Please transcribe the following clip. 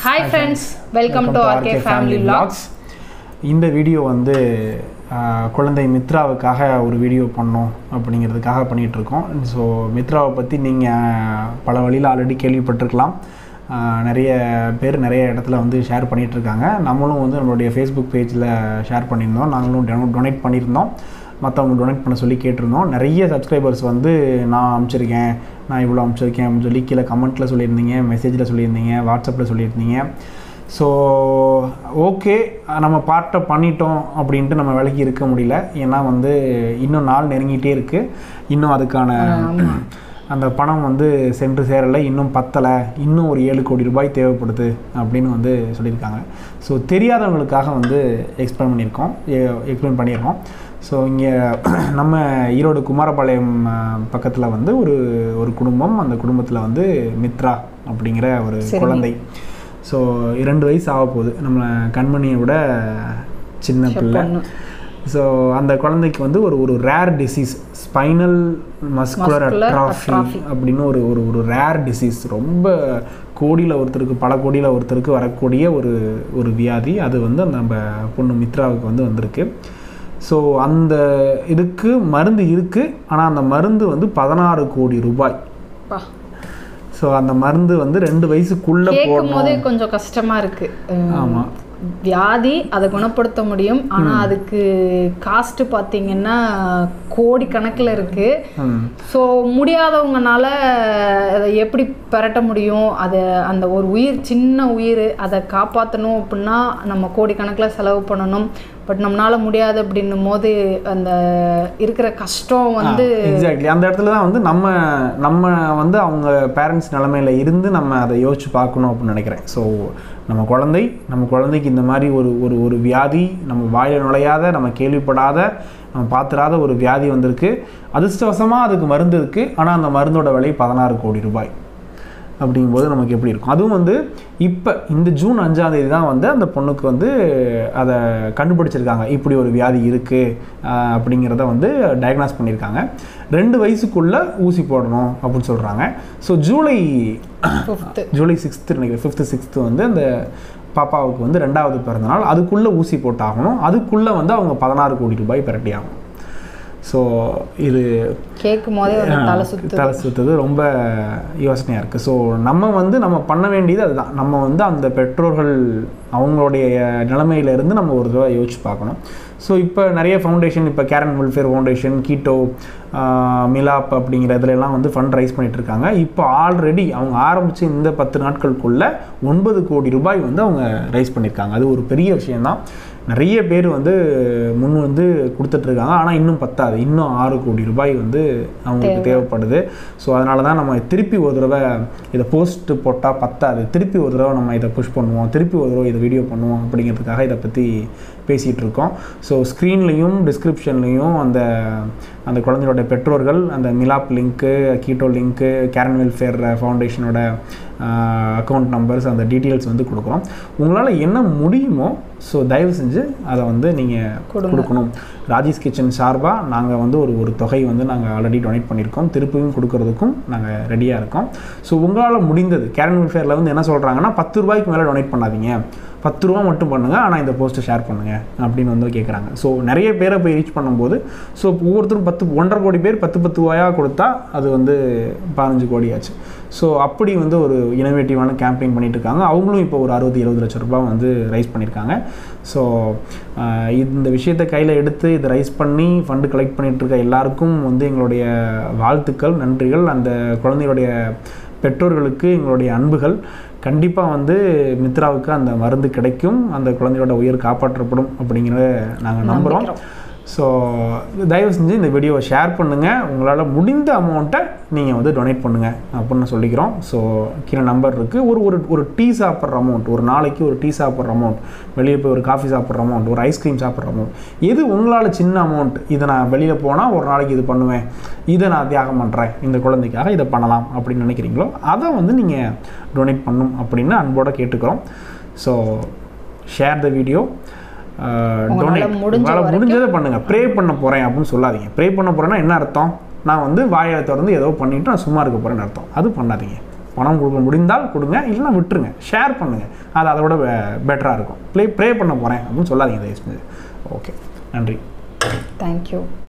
Hi friends welcome to R K family vlogs இந்த video வந்து ஆஹ், குழந்தை மித்ராவுக்காக ஒரு வீடியோ பண்ணோம் அப்படிங்கிறதுக்காக பண்ணிகிட்டு இருக்கோம் ஸோ மித்ராவை பற்றி நீங்கள் பல வழியில் ஆல்ரெடி கேள்விப்பட்டிருக்கலாம் ஆஹ், நிறைய பேர் நிறைய இடத்துல வந்து ஷேர் பண்ணிகிட்டு இருக்காங்க நம்மளும் வந்து நம்மளுடைய ஃபேஸ்புக் பேஜில் ஷேர் பண்ணியிருந்தோம் நாங்களும் டொனேட் பண்ணியிருந்தோம் மற்றவங்க டொனேட் பண்ண சொல்லி கேட்டிருந்தோம் நிறைய சப்ஸ்கிரைபர்ஸ் வந்து நான் அனுப்பிச்சிருக்கேன் நான் இவ்வளோ அனுப்பிச்சிருக்கேன் அப்படின்னு சொல்லி கீழே கமெண்ட்டில் சொல்லியிருந்தீங்க மெசேஜில் சொல்லியிருந்தீங்க வாட்ஸ்அப்பில் சொல்லியிருந்தீங்க ஸோ ஓகே நம்ம பார்ட்டை பண்ணிட்டோம் அப்படின்ட்டு நம்ம விலகி இருக்க முடியல ஏன்னா வந்து இன்னும் நாள் நெருங்கிட்டே இருக்குது இன்னும் அதுக்கான அந்த பணம் வந்து சென்று சேரலை இன்னும் பத்தலை இன்னும் ஒரு ஏழு கோடி ரூபாய் தேவைப்படுது அப்படின்னு வந்து சொல்லியிருக்காங்க ஸோ தெரியாதவங்களுக்காக வந்து எக்ஸ்பிளைன் பண்ணியிருக்கோம் எக்ஸ்பிளைன் பண்ணியிருக்கோம் ஸோ இங்கே நம்ம ஈரோடு குமாரபாளையம் பக்கத்தில் வந்து ஒரு ஒரு குடும்பம் அந்த குடும்பத்தில் வந்து மித்ரா அப்படிங்கிற ஒரு சரி. குழந்தை ஸோ இரண்டு வயசு ஆக போகுது நம்ம கண்மணியை விட சின்ன பிள்ளை பொண்ணு. ஸோ அந்த குழந்தைக்கு வந்து ஒரு ஒரு rare disease spinal muscular Muscular atrophy atrophy. அப்படின்னு ஒரு ஒரு ஒரு ரேர் டிசீஸ் ரொம்ப கோடியில் ஒருத்தருக்கு பல கோடியில் ஒருத்தருக்கு வரக்கூடிய ஒரு ஒரு வியாதி அது வந்து அந்த நம்ம பொண்ணு மித்ராவுக்கு வந்து வந்திருக்கு ஸோ அந்த இதுக்கு மருந்து இருக்குது ஆனால் அந்த மருந்து வந்து பதினாறு கோடி ரூபாய் பா ஸோ அந்த மருந்து வந்து ரெண்டு வயசுக்குள்ளே கேட்கும் போடணும் போதே கொஞ்சம் கஷ்டமா இருக்கு அஹ், ஆமாம் வியாதி அதை குணப்படுத்த முடியும் ஆனா அதுக்கு காஸ்ட் பாத்தீங்கன்னா கோடி கணக்குல இருக்கு ம் ஸோ முடியாதவங்கனால அதை எப்படி பெரட்ட முடியும் அதை அந்த ஒரு உயிர் சின்ன உயிர் அதை காப்பாற்றணும் அப்படின்னா நம்ம கோடிக்கணக்கில் செலவு பண்ணணும் பட் நம்மளால முடியாது அப்படின்னும் போது அந்த இருக்கிற கஷ்டம் வந்து எக்ஸாக்ட்லி அந்த இடத்துல தான் வந்து நம்ம நம்ம வந்து அவங்க பேரண்ட்ஸ் நிலமையில இருந்து நம்ம அதை யோசிச்சு பார்க்கணும் அப்படின்னு நினைக்கிறேன் ஸோ நம்ம குழந்தை நம்ம குழந்தைக்கு இந்த மாதிரி ஒரு ஒரு ஒரு வியாதி நம்ம வாயில நுழையாத நம்ம கேள்விப்படாத நம்ம பார்த்துராத ஒரு வியாதி வந்திருக்கு அதிர்ஷ்டவசமாக அதுக்கு மருந்து இருக்குது ஆனால் அந்த மருந்தோட விலை பதினாறு கோடி ரூபாய் அப்படிங்கும்போது நமக்கு எப்படி இருக்கும் அதுவும் வந்து இப்போ இந்த ஜூன் அஞ்சாம் தேதி தான் வந்து அந்த பொண்ணுக்கு வந்து அதை கண்டுபிடிச்சிருக்காங்க இப்படி ஒரு வியாதி இருக்குது அப்படிங்கிறத வந்து டயக்னாஸ் பண்ணியிருக்காங்க ரெண்டு வயசுக்குள்ளே ஊசி போடணும் அப்படின்னு சொல்கிறாங்க so July fifth July sixth நினைக்கிறேன் ஃபிஃப்த்து சிக்ஸ்த்து வந்து அந்த பாப்பாவுக்கு வந்து ரெண்டாவது பிறந்தநாள் அதுக்குள்ளே ஊசி போட்டாகணும் அதுக்குள்ளே வந்து அவங்க பதினாறு கோடி ரூபாய் பிரட்டி ஆகணும் ஸோ இது கேட்கும் போதே ஒரு தலை சுத்து தலை சுத்துது ரொம்ப யோசனையாக இருக்குது ஸோ நம்ம வந்து நம்ம பண்ண வேண்டியது அதுதான் நம்ம வந்து அந்த பெற்றோர்கள் அவங்களுடைய நிலைமையில இருந்து நம்ம ஒரு தடவை யோசிச்சு பார்க்கணும் ஸோ இப்போ நிறைய ஃபவுண்டேஷன் இப்போ Karen welfare foundation Ketto Milaap அப்படிங்கிற இதுல எல்லாம் வந்து ஃபண்ட் ரைஸ் பண்ணிட்டு இருக்காங்க இப்போ ஆல்ரெடி அவங்க ஆரம்பித்து இந்த பத்து நாட்களுக்குள்ள ஒன்பது கோடி ரூபாய் வந்து அவங்க ரைஸ் பண்ணியிருக்காங்க அது ஒரு பெரிய விஷயம்தான் நிறைய பேர் வந்து முன் வந்து கொடுத்துட்ருக்காங்க ஆனால் இன்னும் பத்தாது இன்னும் ஆறு கோடி ரூபாய் வந்து அவங்களுக்கு தேவைப்படுது ஸோ அதனால தான் நம்ம திருப்பி ஒரு தடவை இதை போஸ்ட் போட்டால் பத்தாது திருப்பி ஒரு தடவை நம்ம இதை புஷ் பண்ணுவோம் திருப்பி ஒரு தடவை இதை வீடியோ பண்ணுவோம் அப்படிங்கிறதுக்காக இதை பற்றி பேசிகிட்டு இருக்கோம் ஸோ ஸ்க்ரீன்லேயும் டிஸ்கிரிப்ஷன்லேயும் அந்த அந்த குழந்தையோட பெற்றோர்கள் அந்த மிலாப் லிங்க்கு கீட்டோ லிங்க்கு கேரன் வெல்ஃபேர் ஃபவுண்டேஷனோட அக்கௌண்ட் நம்பர்ஸ் அந்த டீட்டெயில்ஸ் வந்து கொடுக்குறோம் உங்களால் என்ன முடியுமோ ஸோ தயவு செஞ்சு அதை வந்து நீங்கள் கொடுக்கணும் ராஜேஷ் கிச்சன் சார்பாக நாங்கள் வந்து ஒரு ஒரு தொகை வந்து நாங்கள் ஆல்ரெடி டொனேட் பண்ணியிருக்கோம் திருப்பியும் கொடுக்கறதுக்கும் நாங்கள் ரெடியாக இருக்கோம் ஸோ உங்களால் முடிந்தது கேரன் வெல்ஃபேரில் வந்து என்ன சொல்கிறாங்கன்னா பத்து ரூபாய்க்கு மேலே டொனேட் பண்ணாதீங்க பத்து ரூபா மட்டும் பண்ணுங்கள் ஆனால் இந்த போஸ்ட்டை ஷேர் பண்ணுங்கள் அப்படின்னு வந்து கேட்குறாங்க ஸோ நிறைய பேரை போய் ரீச் பண்ணும்போது ஸோ ஒவ்வொருத்தரும் பத்து ஒன்றரை கோடி பேர் பத்து பத்து ரூபாயாக கொடுத்தா அது வந்து பதினஞ்சு கோடி ஆச்சு ஸோ அப்படி வந்து ஒரு இனோவேட்டிவான கேம்பெயின் பண்ணிட்டு இருக்காங்க அவங்களும் இப்போ ஒரு அறுபது எழுபது லட்ச ரூபாய் வந்து ரைஸ் பண்ணியிருக்காங்க ஸோ இந்த விஷயத்தை கையில் எடுத்து இதை ரைஸ் பண்ணி ஃபண்டு கலெக்ட் பண்ணிட்டு இருக்க எல்லாருக்கும் வந்து எங்களுடைய வாழ்த்துக்கள் நன்றிகள் அந்த குழந்தைகளுடைய பெற்றோர்களுக்கு எங்களுடைய அன்புகள் கண்டிப்பாக வந்து மித்ராவுக்கு அந்த மருந்து கிடைக்கும் அந்த குழந்தையோட உயிர் காப்பாற்றப்படும் அப்படிங்கிறத நாங்கள் நம்புகிறோம் ஸோ தயவு செஞ்சு இந்த வீடியோவை ஷேர் பண்ணுங்கள் உங்களால் முடிந்த அமௌண்ட்டை நீங்கள் வந்து டொனேட் பண்ணுங்கள் அப்படின்னு சொல்லிக்கிறோம் ஸோ கீழே நம்பர் இருக்குது ஒரு ஒரு ஒரு டீ சாப்பிட்ற அமௌண்ட் ஒரு நாளைக்கு ஒரு டீ சாப்பிட்ற அமௌண்ட் வெளியே போய் ஒரு காஃபி சாப்பிட்ற அமௌண்ட் ஒரு ஐஸ்கிரீம் சாப்பிட்ற அமௌண்ட் எது உங்களால் சின்ன அமௌண்ட் இதை நான் வெளியில் போனால் ஒரு நாளைக்கு இது பண்ணுவேன் இதை நான் தியாகம் பண்ணுறேன் இந்த குழந்தைக்காக இதை பண்ணலாம் அப்படின்னு நினைக்கிறீங்களோ அதை வந்து நீங்கள் டொனேட் பண்ணும் அப்படின்னு அன்போடு கேட்டுக்கிறோம் ஸோ ஷேர் த வீடியோ உங்களால டொனேட் முடிஞ்ச உங்களால் முடிஞ்சதை பண்ணுங்கள் ப்ரே பண்ண போகிறேன் அப்படின்னு சொல்லாதீங்க ப்ரே பண்ண போகிறேன்னா என்ன அர்த்தம் நான் வந்து வாயை திறந்து ஏதோ பண்ணிட்டு நான் சும்மா இருக்க போகிறேன்னு அர்த்தம் அது பண்ணாதீங்க பணம் கொடுக்க முடிந்தால் கொடுங்க இல்லைன்னா விட்டுருங்க ஷேர் பண்ணுங்கள் அது அதை விட பெட்டராக இருக்கும் ப்ளே ப்ரே பண்ண போகிறேன் அப்படின்னு சொல்லாதீங்க தயவு செஞ்சு ஓகே நன்றி தேங்க்யூ